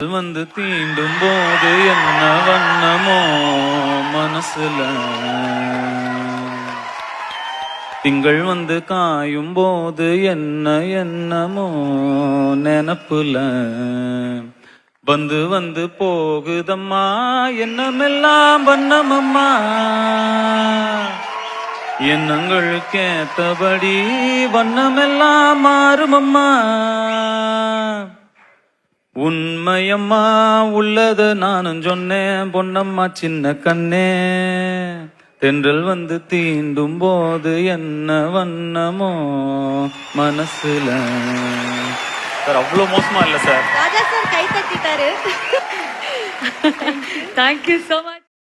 வந்து தீண்டும் போது என்ன வண்ணமோ மனசுல திங்கள் வந்து காயும் போது என்ன என்னமோ நினப்புல வந்து வந்து போகுதம்மா எண்ணமெல்லாம் வண்ணமம்மா எண்ணங்களுக்கேத்தபடி வண்ணமெல்லாம் மாறுமம்மா உண்மையம்மா உள்ளத நானும் சொன்னேன் பொன்னம்மா சின்ன கண்ணே தென்றல் வந்து தீண்டும் போது என்ன வண்ணமோ மனசுல சார் அவ்வளவு மோசமா இல்ல சார் ராஜா சார் கை தட்டிட்டாரு தேங்க்யூ ஸோ மச்